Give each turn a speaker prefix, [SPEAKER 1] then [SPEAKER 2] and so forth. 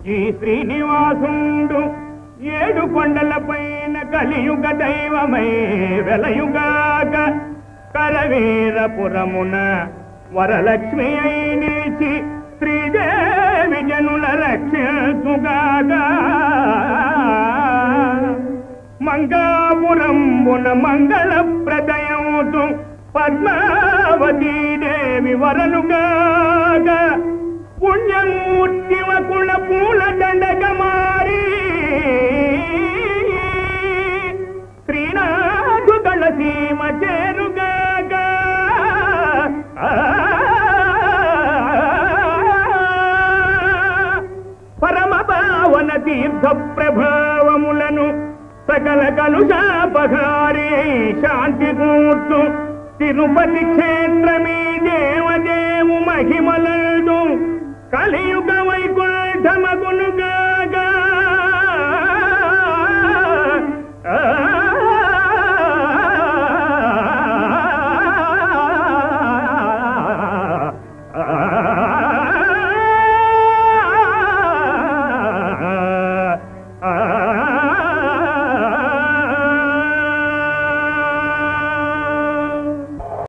[SPEAKER 1] ఈ శ్రీనివాసుండు ఏడు కొండల పైన కలియుగ దైవమై వెలయుగాక కరవీరపురమున వరలక్ష్మి అయి నిలిచి శ్రీదేవి జనుల రక్షించుగాగా మంగాపురంబున మంగళ ప్రదయముతు పద్మావతీ దేవి వరలుగాక పుణ్యమూర్తివ కుల పూల దండగ మారి శ్రీనాథు గళ సీమ చేరుగాక పరమ పావన తీర్థ ప్రభావములను సకల కలుషాపహారి శాంతి కూర్చు తిరుపతి క్షేత్రమీ దేవదేవు మహిమలదు కలియుగ వైకుంఠమగునుగాగా ఆ